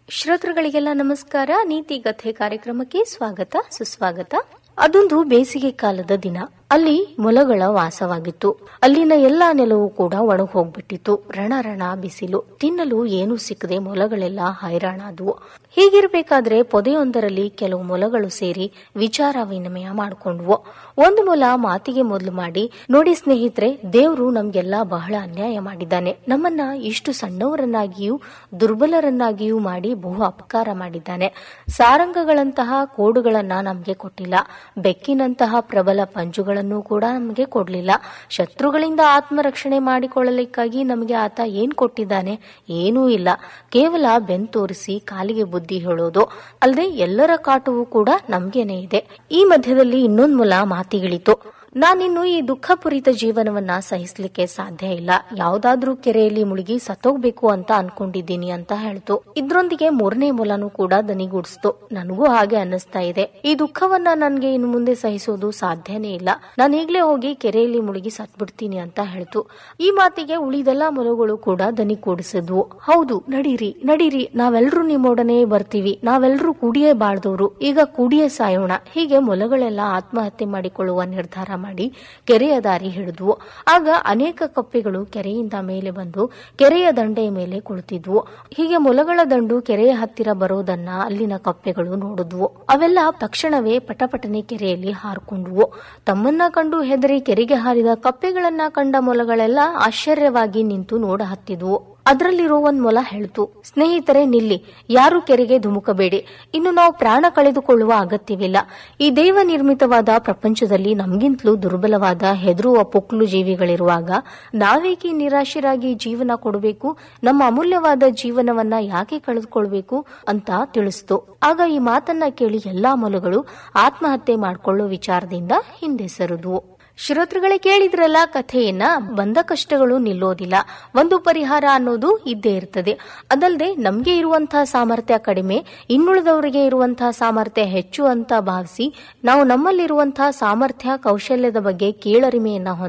ಶ್ರೋತೃಗಳಿಗೆಲ್ಲ ನಮಸ್ಕಾರ ನೀತಿ ಕಥೆ ಕಾರ್ಯಕ್ರಮಕ್ಕೆ ಸ್ವಾಗತ ಸುಸ್ವಾಗತ ಅದೊಂದು ಬೇಸಿಗೆ ಕಾಲದ ದಿನ ಅಲ್ಲಿ ಮೊಲಗಳ ವಾಸವಾಗಿತ್ತು ಅಲ್ಲಿನ ಎಲ್ಲಾ ನೆಲವೂ ಕೂಡ ಒಣಗಿ ಹೋಗ್ಬಿಟ್ಟಿತ್ತು ರಣ ರಣ ಬಿಸಿಲು ತಿನ್ನಲು ಏನೂ ಸಿಕ್ಕದೆ ಮೊಲಗಳೆಲ್ಲ ಹೈರಾಣಾದವು ಹೀಗಿರ್ಬೇಕಾದ್ರೆ ಪೊದೆಯೊಂದರಲ್ಲಿ ಕೆಲವು ಮೊಲಗಳು ಸೇರಿ ವಿಚಾರ ವಿನಿಮಯ ಮಾಡಿಕೊಂಡ್ವು ಒಂದು ಮೊಲ ಮಾತಿಗೆ ಮೊದಲು ಮಾಡಿ ನೋಡಿ ಸ್ನೇಹಿತರೆ ದೇವ್ರು ನಮ್ಗೆಲ್ಲ ಬಹಳ ಅನ್ಯಾಯ ಮಾಡಿದ್ದಾನೆ ನಮ್ಮನ್ನ ಇಷ್ಟು ಸಣ್ಣವರನ್ನಾಗಿಯೂ ದುರ್ಬಲರನ್ನಾಗಿಯೂ ಮಾಡಿ ಬಹು ಅಪಕಾರ ಮಾಡಿದ್ದಾನೆ ಸಾರಂಗಗಳಂತಹ ಕೋಡುಗಳನ್ನ ನಮ್ಗೆ ಕೊಟ್ಟಿಲ್ಲ ಬೆಕ್ಕಿನಂತಹ ಪ್ರಬಲ ಪಂಜುಗಳನ್ನು ಕೂಡ ನಮಗೆ ಕೊಡ್ಲಿಲ್ಲ ಶತ್ರುಗಳಿಂದ ಆತ್ಮರಕ್ಷಣೆ ಮಾಡಿಕೊಳ್ಳಲಿಕ್ಕಾಗಿ ನಮಗೆ ಆತ ಏನ್ ಕೊಟ್ಟಿದ್ದಾನೆ ಏನೂ ಇಲ್ಲ ಕೇವಲ ಬೆನ್ ತೋರಿಸಿ ಕಾಲಿಗೆ ಬುದ್ಧಿ ಹೇಳೋದು ಅಲ್ಲದೆ ಎಲ್ಲರ ಕಾಟವೂ ಕೂಡ ನಮ್ಗೇನೆ ಇದೆ ಈ ಮಧ್ಯದಲ್ಲಿ ಇನ್ನೊಂದ್ ಮೊಲ ಮಾತಿಗಿಳಿತು ನಾನಿನ್ನು ಈ ದುಃಖಪೂರಿತ ಜೀವನವನ್ನ ಸಹಿಸ್ಲಿಕ್ಕೆ ಸಾಧ್ಯ ಇಲ್ಲ ಯಾವ್ದಾದ್ರೂ ಕೆರೆಯಲ್ಲಿ ಮುಳುಗಿ ಸತ್ತೋಗ್ಬೇಕು ಅಂತ ಅನ್ಕೊಂಡಿದ್ದೀನಿ ಅಂತ ಹೇಳ್ತು ಇದ್ರೊಂದಿಗೆ ಮೂರನೇ ಮೊಲನು ಕೂಡ ದನಿಗೂಡಿಸ್ತು ನನಗೂ ಹಾಗೆ ಅನ್ನಿಸ್ತಾ ಇದೆ ಈ ದುಃಖವನ್ನ ನನ್ಗೆ ಇನ್ನು ಮುಂದೆ ಸಹಿಸೋದು ಸಾಧ್ಯನೇ ಇಲ್ಲ ನಾನು ಈಗ್ಲೇ ಹೋಗಿ ಕೆರೆಯಲ್ಲಿ ಮುಳುಗಿ ಸತ್ಬಿಡ್ತೀನಿ ಅಂತ ಹೇಳ್ತು ಈ ಮಾತಿಗೆ ಉಳಿದೆಲ್ಲ ಮೊಲಗಳು ಕೂಡ ದನಿ ಕೂಡಿಸಿದ್ವು ಹೌದು ನಡೀರಿ ನಡೀರಿ ನಾವೆಲ್ಲರೂ ನಿಮ್ಮೊಡನೆ ಬರ್ತೀವಿ ನಾವೆಲ್ಲರೂ ಕೂಡಿಯೇ ಬಾಳ್ದವ್ರು ಈಗ ಕೂಡಿಯೇ ಸಾಯೋಣ ಹೀಗೆ ಮೊಲಗಳೆಲ್ಲ ಆತ್ಮಹತ್ಯೆ ಮಾಡಿಕೊಳ್ಳುವ ನಿರ್ಧಾರ ಮಾಡಿ ಕೆರೆಯ ದಾರಿ ಹಿಡಿದ್ವು ಆಗ ಅನೇಕ ಕಪ್ಪೆಗಳು ಕೆರೆಯಿಂದ ಮೇಲೆ ಬಂದು ಕೆರೆಯ ದಂಡೆಯ ಮೇಲೆ ಕುಳಿತಿದ್ವು ಹೀಗೆ ಮೊಲಗಳ ದಂಡು ಕೆರೆಯ ಹತ್ತಿರ ಬರೋದನ್ನ ಅಲ್ಲಿನ ಕಪ್ಪೆಗಳು ನೋಡಿದ್ವು ಅವೆಲ್ಲ ತಕ್ಷಣವೇ ಪಟಪಟನೆ ಕೆರೆಯಲ್ಲಿ ಹಾರ್ಕೊಂಡ್ವು ತಮ್ಮನ್ನ ಕಂಡು ಹೆದರಿ ಕೆರೆಗೆ ಹಾರಿದ ಕಪ್ಪೆಗಳನ್ನ ಕಂಡ ಮೊಲಗಳೆಲ್ಲ ಆಶ್ಚರ್ಯವಾಗಿ ನಿಂತು ನೋಡ ಹತ್ತಿದ್ವು ಅದರಲ್ಲಿರೋ ಒಂದ್ ಮೊಲ ಹೇಳ್ತು ಸ್ನೇಹಿತರೆ ನಿಲ್ಲಿ ಯಾರು ಕೆರೆಗೆ ಧುಮುಕಬೇಡಿ ಇನ್ನು ನಾವು ಪ್ರಾಣ ಕಳೆದುಕೊಳ್ಳುವ ಅಗತ್ಯವಿಲ್ಲ ಈ ದೈವ ನಿರ್ಮಿತವಾದ ಪ್ರಪಂಚದಲ್ಲಿ ನಮ್ಗಿಂತಲೂ ದುರ್ಬಲವಾದ ಹೆದರುವ ಪೊಕ್ಲು ಜೀವಿಗಳಿರುವಾಗ ನಾವೇಕೆ ನಿರಾಶರಾಗಿ ಜೀವನ ಕೊಡಬೇಕು ನಮ್ಮ ಅಮೂಲ್ಯವಾದ ಜೀವನವನ್ನ ಯಾಕೆ ಕಳೆದುಕೊಳ್ಬೇಕು ಅಂತ ತಿಳಿಸ್ತು ಆಗ ಈ ಮಾತನ್ನ ಕೇಳಿ ಎಲ್ಲಾ ಮೊಲಗಳು ಆತ್ಮಹತ್ಯೆ ಮಾಡಿಕೊಳ್ಳೋ ವಿಚಾರದಿಂದ ಹಿಂದೆ ಸರಿದ್ವು ಶ್ರೋತೃಗಳೇ ಕೇಳಿದ್ರಲ್ಲ ಕಥೆಯನ್ನ ಬಂದ ಕಷ್ಟಗಳು ನಿಲ್ಲೋದಿಲ್ಲ ಒಂದು ಪರಿಹಾರ ಅನ್ನೋದು ಇದ್ದೇ ಇರ್ತದೆ ಅದಲ್ಲದೆ ನಮ್ಗೆ ಇರುವಂತಹ ಸಾಮರ್ಥ್ಯ ಕಡಿಮೆ ಇನ್ನುಳಿದವರಿಗೆ ಇರುವಂತಹ ಸಾಮರ್ಥ್ಯ ಹೆಚ್ಚು ಅಂತ ಭಾವಿಸಿ ನಾವು ನಮ್ಮಲ್ಲಿರುವಂತಹ ಸಾಮರ್ಥ್ಯ ಕೌಶಲ್ಯದ ಬಗ್ಗೆ ಕೀಳರಿಮೆಯನ್ನ